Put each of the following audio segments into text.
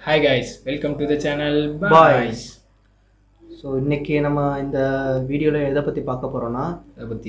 Hi guys welcome to the channel Boys. Boys so இன்னைக்கு நம்ம இந்த வீடியோவில் எதை பற்றி பார்க்க போகிறோன்னா அதை பற்றி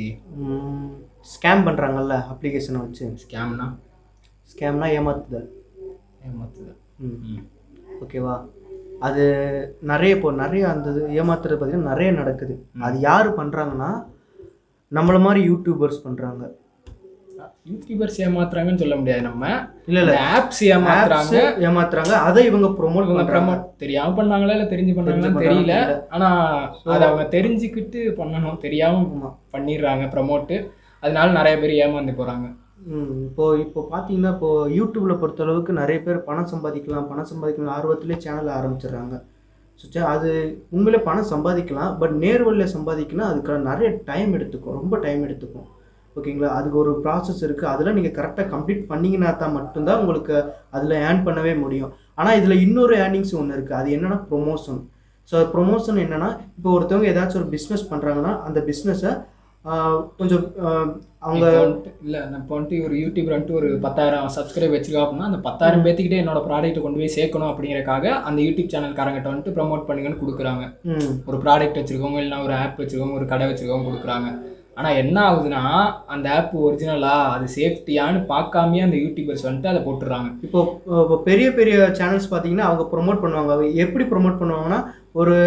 ஸ்கேம் பண்ணுறாங்கல்ல அப்ளிகேஷனை வச்சு ஸ்கேம்னா ஸ்கேம்னா ஏமாத்துதல் ஏமாத்துது ம் ம் ஓகேவா அது நிறைய இப்போ நிறைய அந்த இது ஏமாத்துறது பார்த்தீங்கன்னா நிறைய நடக்குது அது யார் பண்ணுறாங்கன்னா நம்மள மாதிரி யூடியூபர்ஸ் பண்ணுறாங்க யூடியூபர்ஸ் ஏமாத்துறாங்கன்னு சொல்ல முடியாது நம்ம இல்லை இல்லை ஆப்ஸ் ஏமாத்துறாங்க ஏமாத்துறாங்க அதை இவங்க ப்ரொமோட் இவங்க பண்ணுறாங்க ப்ரமோட் தெரியாம பண்ணாங்களா இல்லை தெரிஞ்சு பண்ணாங்களான்னு தெரிஞ்சு தெரியல பண்ணாங்கன்னு ஆனா அதை அவங்க தெரிஞ்சுக்கிட்டு பண்ணணும் தெரியாம ஆமாம் பண்ணிடுறாங்க ப்ரமோட்டு அதனால நிறைய பேர் ஏமாந்து போறாங்க ம் இப்போ இப்போ பார்த்தீங்கன்னா இப்போ யூடியூப்பில் பொறுத்தளவுக்கு நிறைய பேர் பணம் சம்பாதிக்கலாம் பணம் சம்பாதிக்கலாம் ஆர்வத்திலே சேனல் ஆரம்பிச்சிடுறாங்க ஸோ அது உண்மையிலே பணம் சம்பாதிக்கலாம் பட் நேர்வழியில் சம்பாதிக்கணும் அதுக்கு நிறைய டைம் எடுத்துக்கும் ரொம்ப டைம் எடுத்துக்கும் ஓகேங்களா அதுக்கு ஒரு ப்ராசஸ் இருக்குது அதில் நீங்கள் கரெக்டாக கம்ப்ளீட் பண்ணிங்கன்னா தான் மட்டும்தான் உங்களுக்கு அதில் ஏர்ன் பண்ணவே முடியும் ஆனால் இதில் இன்னொரு ஏர்னிங்ஸ் ஒன்று இருக்குது அது என்னென்னா ப்ரொமோஷன் ஸோ ப்ரொமோஷன் என்னென்னா இப்போ ஒருத்தவங்க ஏதாச்சும் ஒரு பிஸ்னஸ் பண்ணுறாங்கன்னா அந்த பிஸ்னஸை கொஞ்சம் ஆஹ், அவங்க இப்போ வந்துட்டு- இல்ல நான் இப்போ வந்துட்டு ஒரு யூடியூபர் வந்துட்டு ஒரு பத்தாயிரம் சப்ஸ்கிரைப் வச்சிருக்கா அப்படின்னா அந்த பத்தாயிரம் பேத்துக்கிட்டே என்னோட ப்ராடக்ட்டை கொண்டு போய் சேர்க்கணும் அப்படிங்கறக்காக அந்த யூடியூப் சேனல்காரங்கிட்ட வந்துட்டு ப்ரோமோட் பண்ணுங்கன்னு கொடுக்குறாங்க ம் ஒரு ப்ராடக்ட் வச்சிருக்கவங்க இல்லைன்னா ஒரு ஆப் வச்சிருக்கவங்க ஒரு கடை வச்சிருக்கவங்க கொடுக்குறாங்க ஆனா என்ன ஆகுதுன்னா அந்த ஆப் ஒரிஜினலா அது சேஃப்டியான்னு பார்க்காமயே அந்த யூடியூபர்ஸ் வந்துட்டு அதை போட்டுடுறாங்க இப்போ இப்போ பெரிய பெரிய சேனல்ஸ் பார்த்தீங்கன்னா அவங்க ப்ரொமோட் பண்ணுவாங்க அவங்க எப்படி ப்ரொமோட் பண்ணுவாங்கன்னா ஒரு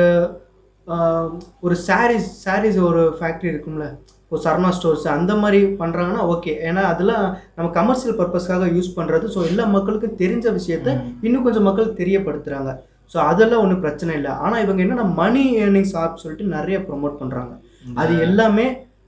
ஆஹ், ஒரு சாரீஸ் சாரீஸ் ஒரு ஃபேக்ட்ரி இருக்கும்ல ஒரு சரணா ஸ்டோர்ஸ் அந்த மாதிரி பண்ணுறாங்கன்னா ஓகே ஏன்னா அதெல்லாம் நம்ம கமர்ஷியல் பர்பஸ்க்காக யூஸ் பண்ணுறது ஸோ எல்லா மக்களுக்கும் தெரிஞ்ச விஷயத்த இன்னும் கொஞ்சம் மக்களுக்கு தெரியப்படுத்துகிறாங்க ஸோ அதெல்லாம் ஒன்றும் பிரச்சனை இல்லை ஆனால் இவங்க என்னன்னா மணி ஏர்னிங்ஸ் ஆப் சொல்லிட்டு நிறைய ப்ரொமோட் பண்ணுறாங்க அது எல்லாமே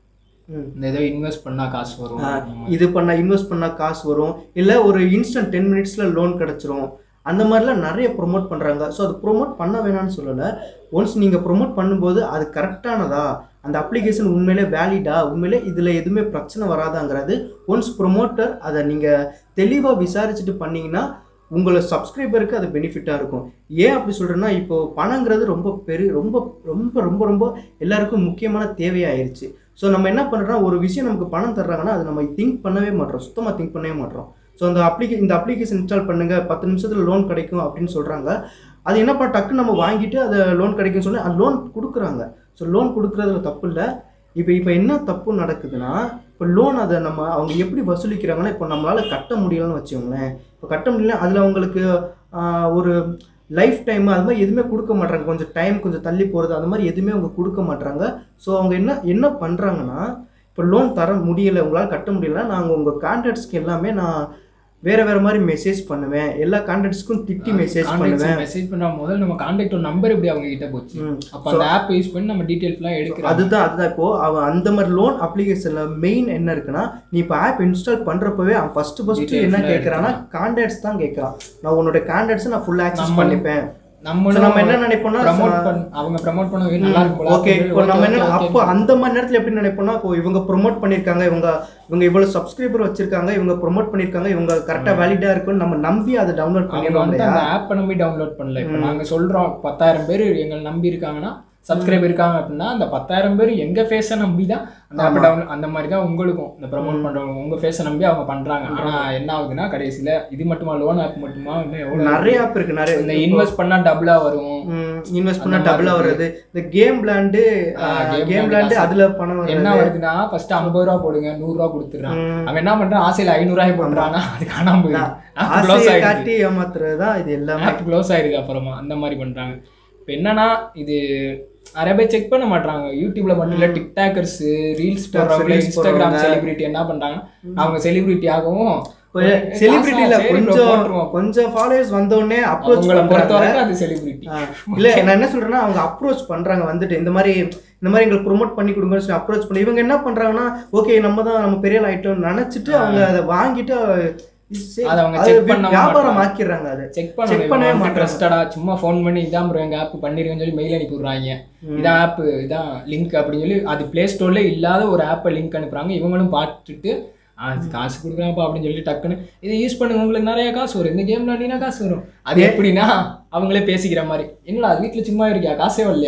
ம் இந்த ஏதோ இன்வெஸ்ட் பண்ணா காசு வரும் ஆஹ் இது பண்ண இன்வெஸ்ட் பண்ணால் காசு வரும் இல்லை ஒரு இன்ஸ்டன்ட் டென் மினிட்ஸில் லோன் கிடச்சிரும் அந்த மாதிரிலாம் நிறைய ப்ரொமோட் பண்ணுறாங்க ஸோ அது ப்ரொமோட் பண்ண வேணாம்னு சொல்லலை ஒன்ஸ் நீங்கள் ப்ரொமோட் பண்ணும்போது அது கரெக்டானதா அந்த அப்ளிகேஷன் உண்மையிலே வேலிடா உண்மையிலே இதில் எதுவுமே பிரச்சனை வராதாங்கிறது ஒன்ஸ் ப்ரொமோட்டர் அதை நீங்கள் தெளிவாக விசாரிச்சுட்டு பண்ணீங்கன்னா உங்களை சப்ஸ்கிரைபருக்கு அது பெனிஃபிட்டாக இருக்கும் ஏன் அப்படி சொல்கிறேன்னா இப்போது பணங்கிறது ரொம்ப பெரிய ரொம்ப ரொம்ப ரொம்ப ரொம்ப எல்லாருக்கும் முக்கியமான தேவையாயிருச்சு ஸோ நம்ம என்ன பண்ணுறோம் ஒரு விஷயம் நமக்கு பணம் தர்றாங்கன்னா அது நம்ம திங்க் பண்ணவே மாட்டோம் சுத்தமாக திங்க் பண்ணவே மாட்டோம் ஸோ அந்த அப்ளிகே இந்த அப்ளிகேஷன் இன்ஸ்டால் பண்ணுங்க பத்து நிமிஷத்தில் லோன் கிடைக்கும் அப்படின்னு சொல்கிறாங்க அது என்ன பண்ண டக்குன்னு நம்ம வாங்கிட்டு அதை லோன் கிடைக்கும்னு சொல்லி அது லோன் கொடுக்குறாங்க ஸோ லோன் கொடுக்குறதுல தப்பு இல்லை இப்போ இப்போ என்ன தப்பு நடக்குதுன்னா இப்போ லோன் அதை நம்ம அவங்க எப்படி வசூலிக்கிறாங்கன்னா இப்போ நம்மளால் கட்ட முடியலன்னு வச்சுக்கோங்களேன் இப்போ கட்ட முடியல அதில் அவங்களுக்கு ஆஹ், ஒரு லைஃப் டைம் அது மாதிரி எதுவுமே கொடுக்க மாட்றாங்க கொஞ்சம் டைம் கொஞ்சம் தள்ளி போகிறது அந்த மாதிரி எதுவுமே அவங்க கொடுக்க மாட்றாங்க ஸோ அவங்க என்ன என்ன பண்ணுறாங்கன்னா இப்போ லோன் தர முடியலை உங்களால் கட்ட முடியலன்னா நாங்கள் உங்கள் கான்டாக்ட்ஸ்க்கு எல்லாமே நான் வேறு வேறு மாதிரி மெசேஜ் பண்ணுவேன் எல்லா கான்டாக்ட்ஸ்க்கும் திட்டி மெசேஜ் பண்ணுவேன் மெசேஜ் பண்ணா முதல்ல நம்ம கான்டாக்ட் நம்பர் எப்படி அவங்க கிட்ட போச்சு ம். அப்ப அந்த ஆப் யூஸ் பண்ணி நம்ம டீடைல்ஸ்லாம் எடுக்கிறோம் அதுதான் அதுதான் இப்போ அவன் அந்த மாதிரி லோன் அப்ளிகேஷனில் மெயின் என்ன இருக்குன்னா நீ இப்போ ஆப் இன்ஸ்டால் பண்ணுறப்பவே அவன் ஃபஸ்ட்டு ஃபஸ்ட்டு Details என்ன எல்லாம் கேட்குறான்னா கான்டாக்ட்ஸ் தான் கேட்குறான் நான் உன்னோட கான்டாக்ட்ஸை நான் ஃபுல் ஆக்சஸ் நம்ம- பண்ணிப்பேன் So, நம்மளும் நம்ம என்ன நினைப்போம்னா ப்ரமோட் பண்ண அவங்க ப்ரமோட் பண்ண நல்லா இருக்கும் போல ஓகே இப்போ நம்ம என்ன okay, okay. அப்போ அந்த மாதிரி நேரத்தில் எப்படி நினைப்போம்னா இப்போ இவங்க ப்ரொமோட் பண்ணியிருக்காங்க இவங்க இவங்க இவ்வளோ சப்ஸ்கிரைபர் வச்சிருக்காங்க இவங்க ப்ரொமோட் பண்ணியிருக்காங்க இவங்க கரெக்டாக வேலிடாக இருக்குன்னு நம்ம நம்பி அதை டவுன்லோட் அவங்க பண்ணிடுவோம் வந்து இல்லையா அந்த ஆப்பை நம்பி டவுன்லோட் பண்ணல இப்போ நாங்க சொல்றோம் பத்தாயிரம் பேர் எங்களை நம்பி இருக்காங்கன்னா சப்ஸ்கிரைப் இருக்காங்க அப்படின்னா அந்த பத்தாயிரம் பேர் எங்க ஃபேஸை நம்பி தான் அந்த ஆப்பை டவுன்லோட் அந்த மாதிரி தான் உங்களுக்கும் இந்த ப்ரமோட் பண்றவங்க உங்க ஃபேஸை நம்பி அவங்க பண்றாங்க ஆனா என்ன ஆகுதுன்னா கடைசியில இது மட்டுமா லோன் ஆப் மட்டுமா இன்னும் எவ்வளவு நிறைய ஆப் இருக்கு நிறைய இந்த இன்வெஸ்ட் பண்ணா டபுளா வரும் இன்வெஸ்ட் பண்ணால் டபுளாக வருது இந்த கேம் விளாண்டு game கேம் விளையாண்டு விளாண்டு காசு. அதில் பணம் வருது என்ன வருதுன்னா ஃபர்ஸ்ட் ஐம்பது ரூபா போடுங்க நூறு ரூபா கொடுத்துறான் ம். அவன் என்ன பண்றான் ஆசையில ஐநூறு ரூபாய் போடுறானா அது காணாம போயிடும் ஆப் க்ளோஸ் ஆசையை ஆயிடுச்சு காட்டி ஏமாத்துறது தான் இது எல்லாமே ஆப் க்ளோஸ் ஆயிருக்கு அப்புறமா அந்த மாதிரி பண்றாங்க இப்போ என்னன்னா இது நிறைய பேர் செக் பண்ண மாட்டாங்க யூடியூப்ல மட்டும் இல்ல டிக்டாக்கர்ஸ் ரீல்ஸ் போடுறவங்க reels இன்ஸ்டாகிராம் போடுறவங்க. செலிபிரிட்டி என்ன பண்றாங்கன்னா அவங்க செலிபிரிட்டி ஆகவும் செலிபிரிட்டில சரி bro, கொஞ்சம் போட்டுருவோம். கொஞ்சம் ஃபாலோவர்ஸ் வந்த உடனே அப்ரோச் அவங்கள பொறுத்த பண்றாங்க வரைக்கும் அது செலிபிரிட்டி ஆ, இல்ல நான் என்ன சொல்றேன்னா அவங்க அப்ரோச் பண்றாங்க வந்துட்டு இந்த மாதிரி இந்த மாதிரி எங்களுக்கு ப்ரோமோட் பண்ணி கொடுங்கன்னு சொல்லி அப்ரோச் பண்ணி இவங்க என்ன பண்றாங்கன்னா ஓகே நம்ம தான் நம்ம பெரிய ஆயிட்டோம் நினைச்சிட்டு அவங்க அதை வாங்கிட்டு சரி, அதை அவங்க அது check பண்ண வியாபாரம் மாட்டாங்க. ஆக்கிடுறாங்க அது செக் Check பண்ணவே பண்ணவே மாட்டாங்க. ட்ரஸ்டடா சும்மா ஃபோன் பண்ணி இதான் ப்ரோ எங்க ஆப் பண்ணிருக்கேன்னு சொல்லி மெயில் அனுப்பி விடுறாங்க இதான் ஆப் இதான் லிங்க் அப்படின்னு சொல்லி அது ப்ளே ஸ்டோர்ல இல்லாத ஒரு ஆப்பை லிங்க் அனுப்புறாங்க இவங்களும் பார்த்துட்டு அது காசு கொடுக்குறாப்பா அப்படின்னு சொல்லி டக்குன்னு இதை யூஸ் பண்ணுங்க உங்களுக்கு நிறைய காசு வரும் இந்த கேம் விளாண்டினா காசு வரும் அது எப்படின்னா அவங்களே பேசிக்கிற மாதிரி என்னடா வீட்டில் சும்மா இருக்கியா காசே வரலையா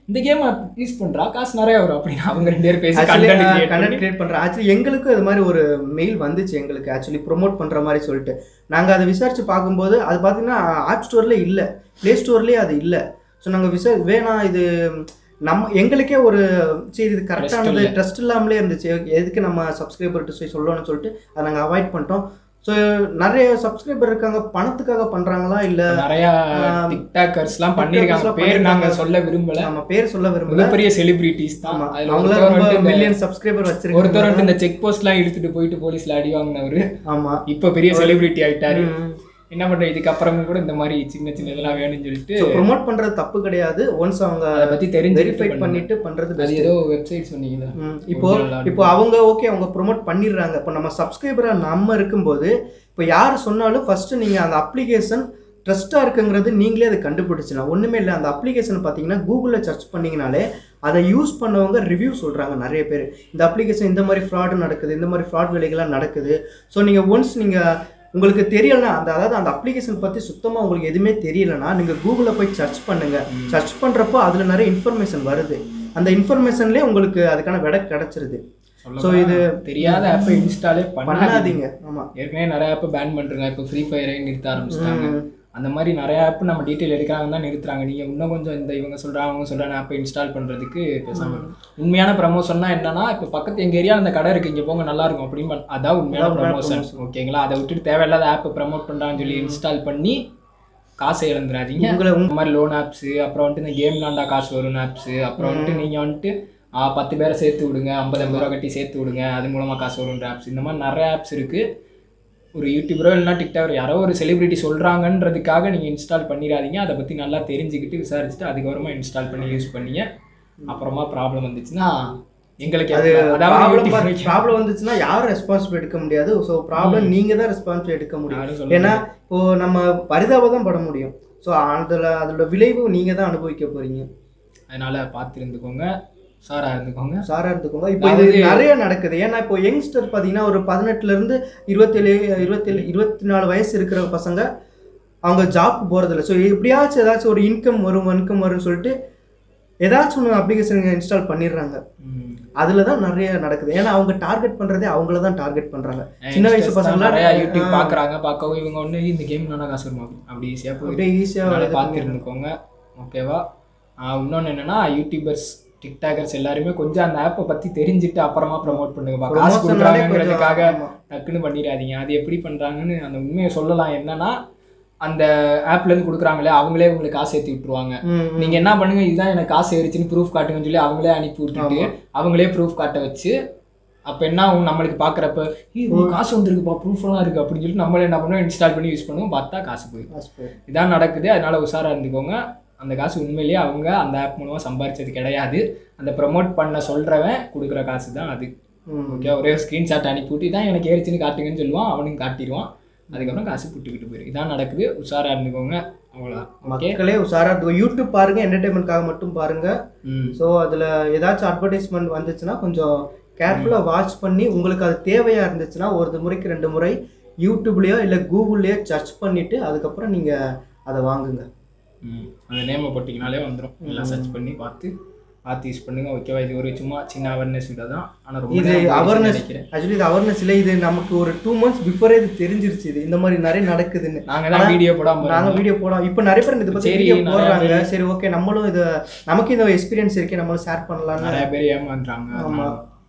இந்த கேம் யூஸ் பண்றா காசு நிறைய வரும் அப்படின்னு அவங்க ரெண்டு பேரும் பேசி ஆக்சுவலி content create கண்டென்ட் பண்ணி- கிரியேட் பண்றேன் ஆக்சுவலி எங்களுக்கும் இது மாதிரி ஒரு மெயில் வந்துச்சு எங்களுக்கு ஆக்சுவலி ப்ரோமோட் பண்ற மாதிரி சொல்லிட்டு நாங்க அதை விசாரிச்சு பார்க்கும்போது அது பார்த்தீங்கன்னா ஆப் ஸ்டோர்ல இல்ல ப்ளே ஸ்டோர்லயே அது இல்ல ஸோ நாங்க விசா வேணாம் இது நம்ம எங்களுக்கே ஒரு சரி இது கரெக்டானது இல்ல. ட்ரஸ்ட் இல்லாமலே இருந்துச்சு எதுக்கு நம்ம சப்ஸ்கிரைபர்கிட்ட போய் சொல்லணும்னு சொல்லிட்டு அதை நாங்கள் அவாய்ட் பண்ணிட்டோம் ஸோ நிறைய சப்ஸ்கிரைபர் இருக்காங்க பணத்துக்காக பண்றாங்களா இல்ல நிறைய டிக்டாக்கர்ஸ் எல்லாம் பண்ணிருக்காங்க TikTokers பேர் எல்லாம் நாங்க பண்ணிருக்காங்க. சொல்ல விரும்பல நம்ம பேர் சொல்ல விரும்பல மிகப்பெரிய செலிபிரிட்டிஸ் தான் ஆமா அதுல அவங்கள ஒருத்தர் ரொம்ப வந்துட்டு இந்த- மில்லியன் சப்ஸ்கிரைபர் ஒருத்தர் வச்சிருக்காங்க வந்துட்டு இந்த செக் போஸ்ட் எல்லாம் இழுத்துட்டு போயிட்டு போலீஸ்ல அடி வாங்கினவரு ஆமா இப்ப பெரிய செலிபிரிட்டி ஆயிட்டாரு ம். என்ன பண்ற இதுக்கப்புறமும் கூட இந்த மாதிரி சின்ன சின்ன இதெல்லாம் வேணும்னு சொல்லிட்டு ஸோ ப்ரொமோட் பண்றது தப்பு கிடையாது ஒன்ஸ் அவங்க அதை பத்தி தெரிஞ்சு வெரிஃபை பண்ணிட்டு பண்றது அது best. ஏதோ வெப்சைட் சொன்னீங்களா ம், இப்போ Original இப்போ அவங்க ஓகே அவங்க ப்ரொமோட் பண்ணிடுறாங்க இப்போ நம்ம சப்ஸ்கிரைபரா நம்ம இருக்கும்போது இப்போ யார் சொன்னாலும் ஃபர்ஸ்ட் நீங்க அந்த அப்ளிகேஷன் ட்ரஸ்ட்டாக இருக்குங்கிறது நீங்களே அதை கண்டுபிடிச்சிடலாம் ஒன்றுமே இல்லை அந்த அப்ளிகேஷன் பார்த்தீங்கன்னா கூகுளில் சர்ச் பண்ணீங்கனாலே அதை யூஸ் பண்ணவங்க ரிவ்யூ சொல்கிறாங்க நிறைய பேர் இந்த அப்ளிகேஷன் இந்த மாதிரி ஃப்ராடு நடக்குது இந்த மாதிரி ஃப்ராட் வேலைகள்லாம் நடக்குது ஸோ நீங்கள் ஒன்ஸ் நீங்கள் உங்களுக்கு தெரியலனா அந்த அதாவது அந்த அப்ளிகேஷன் பற்றி சுத்தமாக உங்களுக்கு எதுவுமே தெரியலனா நீங்கள் கூகுளில் போய் சர்ச் பண்ணுங்கள் சர்ச் பண்ணுறப்போ அதில் நிறைய இன்ஃபர்மேஷன் வருது அந்த இன்ஃபர்மேஷன்லேயே உங்களுக்கு அதுக்கான விடை கிடச்சிருது சொல்ல So இது தெரியாத ஆப்பை இன்ஸ்டாலே பண்ணாதீங்க பண்ணாதீங்க ஆமாம் ஏற்கனவே நிறைய ஆப் பேன் பண்றாங்க இப்போ ஃப்ரீ ஃபயரை நிறுத்த ஆரம்பிச்சிட்டாங்க அந்த மாதிரி நிறைய ஆப் நம்ம டீட்டெயில் எடுக்கிறாங்க தான் நிறுத்துறாங்க நீங்க இன்னும் கொஞ்சம் இந்த இவங்க சொல்றாங்க அவங்க சொல்றாங்க ஆப்பை இன்ஸ்டால் பண்றதுக்கு பேசாம இருங்க. உண்மையான ப்ரமோஷன்னா என்னன்னா இப்போ பக்கத்து எங்க ஏரியா அந்த கடை இருக்கு இங்க போங்க நல்லா இருக்கும் அப்படின்னு பண்- அதான் உண்மையான அதான் உண்மையான ப்ரமோஷன் ஓகேங்களா அதை விட்டுட்டு தேவையில்லாத ஆப் ப்ரமோட் பண்றாங்கன்னு சொல்லி இன்ஸ்டால் பண்ணி காசை இழந்துடாதீங்க உங்களை இந்த மாதிரி லோன் ஆப்ஸு அப்புறம் வந்துட்டு இந்த கேம் விளாண்டா காசு வரும் ஆப்ஸு அப்புறம் வந்துட்டு நீங்கள் வந்துட்டு ஆ, பத்து பேரை சேர்த்து விடுங்க ஐம்பது ஐம்பது ரூபா கட்டி சேர்த்து விடுங்க அது மூலமாக காசு வரும்ன்ற ஆப்ஸ் இந்த மாதிரி நிறைய ஆப்ஸ் இருக்குது ஒரு யூடியூபரோ இல்லைனா டிக்டாக் யாரோ ஒரு செலிபிரிட்டி சொல்கிறாங்கன்றதுக்காக நீங்கள் இன்ஸ்டால் பண்ணிடாதீங்க அதை பற்றி நல்லா தெரிஞ்சுக்கிட்டு விசாரிச்சுட்டு அதுக்கப்புறமா இன்ஸ்டால் பண்ணி யூஸ் பண்ணீங்க அப்புறமா ப்ராப்ளம் வந்துச்சுன்னா எங்களுக்கு அது அதாவது ப்ராப்ளம் YouTube ப்ராப்ளம் வந்துச்சுன்னா யாரும் ரெஸ்பான்சிபிள் எடுக்க முடியாது ஸோ ப்ராப்ளம் நீங்க தான் ரெஸ்பான்சிபிள் எடுக்க முடியும் யாரும் சொல்ல ஏன்னா இப்போ நம்ம பரிதாபம் தான் பட முடியும் ஸோ அதில் அதோட விளைவு நீங்க தான் அனுபவிக்க போறீங்க அதனால பார்த்து இருந்துக்கோங்க சாராக இருந்துக்கோங்க சாரா இருந்துக்கோங்க இப்போ இது அதாவது- நிறைய நடக்குது ஏன்னா இப்போ யங்ஸ்டர் பார்த்தீங்கன்னா ஒரு பதினெட்டுல இருந்து இருபத்தேழு இருபத்தேழு இருபத்தி நாலு வயசு இருக்கிற பசங்க அவங்க ஜாப் போகிறதில்ல ஸோ எப்படியாச்சும் ஏதாச்சும் ஒரு இன்கம் வரும் இன்கம் வரும்னு சொல்லிட்டு ஏதாச்சும் ஒன்று அப்ளிகேஷன் இன்ஸ்டால் பண்ணிடுறாங்க ம். அதில் தான் நிறைய நடக்குது ஏன்னா அவங்க டார்கெட் பண்ணுறதே அவங்கள தான் டார்கெட் பண்ணுறாங்க சின்ன வயசு Youngsters தான் பசங்களாம் நிறைய யூடியூப் ஆ. பாக்குறாங்க பார்க்கவும் இவங்க ஒண்ணு இந்த கேம் நானா காசு வருமா அப்படி ஈஸியா போய் அப்படியே ஈஸியாக பார்த்து இருந்துக்கோங்க ஓகேவா இன்னொன்று என்னன்னா யூடியூபர்ஸ் டிக்டாகர்ஸ் எல்லாருமே கொஞ்சம் அந்த ஆப்பை பத்தி தெரிஞ்சுட்டு அப்புறமா ப்ரோமோட் பண்ணுங்கப்பா காசு கொடுக்குறாங்கிறதுக்காக டக்குன்னு பண்ணிடாதீங்க அது எப்படி பண்றாங்கன்னு அந்த உண்மையை சொல்லலாம் என்னன்னா அந்த ஆப்ல இருந்து கொடுக்குறாங்களே அவங்களே உங்களுக்கு காசு ஏற்றி விட்டுருவாங்க நீங்க என்ன பண்ணுங்க இதுதான் எனக்கு காசு ஏறிச்சுன்னு ப்ரூஃப் காட்டுங்கன்னு சொல்லி அவங்களே அனுப்பி விட்டுட்டு அவங்களே ப்ரூஃப் காட்ட வச்சு அப்போ என்ன ஆகும் நம்மளுக்கு பார்க்குறப்ப காசு வந்திருக்குப்பா ப்ரூஃப் எல்லாம் இருக்கு அப்படின்னு சொல்லிட்டு நம்மளே என்ன பண்ணுவோம் இன்ஸ்டால் பண்ணி யூஸ் பண்ணுவோம் பார்த்தா காசு போயிடும் இதான் நடக்குது அதனால உஷாரா இருந்துக்கோங்க அந்த காசு உண்மையிலேயே அவங்க அந்த ஆப் மூலமா சம்பாரிச்சது கிடையாது அந்த ப்ரமோட் பண்ண சொல்றவன் கொடுக்குற காசு தான் அது ஓகே ஒரே ஸ்க்ரீன்ஷாட் அனுப்பிவிட்டு இதான் எனக்கு ஏறிச்சுன்னு காட்டுங்கன்னு சொல்லுவான் அவனுக்கு காட்டிடுவான் அதுக்கப்புறம் காசு புட்டுக்கிட்டு போயிடும் இதான் நடக்குது உஷாரா இருந்துக்கோங்க அவ்வளோதான் ஓகே மக்களே உஷாரா இருக்கும் யூடியூப் பாருங்க என்டர்டைன்மெண்ட்காக மட்டும் பாருங்க ம் ஸோ அதில் ஏதாச்சும் அட்வர்டைஸ்மெண்ட் வந்துச்சுன்னா கொஞ்சம் கேர்ஃபுல்லாக வாட்ச் பண்ணி உங்களுக்கு அது தேவையாக இருந்துச்சுன்னா ஒரு முறைக்கு ரெண்டு முறை யூடியூப்லேயோ இல்லை கூகுள்லேயோ சர்ச் பண்ணிவிட்டு அதுக்கப்புறம் நீங்கள் அதை வாங்குங்க ம் அந்த நேமை போட்டிங்கனாலே வந்துடும் எல்லாம் சர்ச் பண்ணி பார்த்து பார்த்து யூஸ் பண்ணுங்க ஓகேவா இது ஒரு சும்மா சின்ன அவேர்னஸ் இதை தான் ஆனால் ரொம்ப இது நேரம் போயிடுச்சுன்னு அவேர்னஸ் நினைக்கிறேன் ஆக்சுவலி இது அவேர்னஸ் இல்லை இது நமக்கு ஒரு டூ மந்த்ஸ் பிஃபோரே இது தெரிஞ்சிருச்சு இது இந்த மாதிரி நிறைய நடக்குதுன்னு நாங்கள் தான் வீடியோ போடாம நாங்கள் வீடியோ போடலாம் இப்போ நிறைய பேர் இதை பற்றி சரி, வீடியோ நிறைய போடுறாங்க சரி ஓகே நம்மளும் இது நமக்கு இந்த எக்ஸ்பீரியன்ஸ் இருக்கே நம்மளும் ஷேர் பண்ணலாம்னு நிறைய பேர் ஏமாந்துறாங்க ஆமா.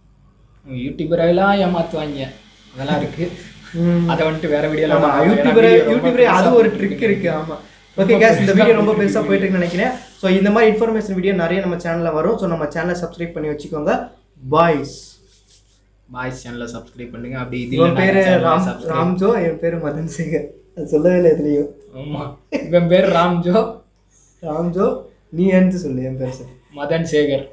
யூடியூபரெல்லாம் ஏமாத்துவாங்க அதெல்லாம் இருக்கு ம். அதை வந்துட்டு வேற வீடியோல ஆமா யூடியூபரே யூடியூபரே அது ஒரு ட்ரிக் இருக்கு ஆமா ஓகே கேஸ் இந்த வீடியோ ரொம்ப பெருசா போயிட்டு இருக்குன்னு நினைக்கிறேன் ஸோ இந்த மாதிரி இன்ஃபர்மேஷன் வீடியோ நிறைய நம்ம சேனல்ல வரும் ஸோ நம்ம சேனலை சப்ஸ்கிரைப் பண்ணி வச்சுக்கோங்க பாய்ஸ் பாய்ஸ் சேனலை சப்ஸ்கிரைப் பண்ணுங்க அப்படி இது இவன் பேரு ராம் ராம்ஜோ என் பேரு மதன் சேகர் அது சொல்லவே இல்லை எதுலையும் ஆமா இவன் பேர் ராம்ஜோ ராம்ஜோ நீ எழுந்து சொல்லு என் பேர் சார் மதன் சேகர்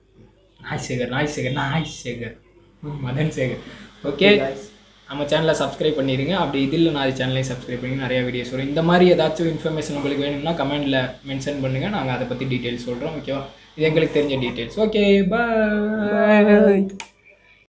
நாய் சேகர் நாய் சேகர் நாய் சேகர் மதன் சேகர் ஓகே நம்ம சேனலை சப்ஸ்கிரைப் பண்ணிடுங்க அப்படி இதில் நான் சேனலையும் சப்ஸ்கிரைப் பண்ணி நிறைய வீடியோஸ் வரும் இந்த மாதிரி ஏதாச்சும் இன்ஃபர்மேஷன் உங்களுக்கு வேணும்னா கமெண்ட்டில் மென்ஷன் பண்ணுங்கள் நாங்கள் அதை பற்றி டீட்டெயில்ஸ் சொல்கிறோம் ஓகேவா இது எங்களுக்கு தெரிஞ்ச டீட்டெயில்ஸ் ஓகே பாய்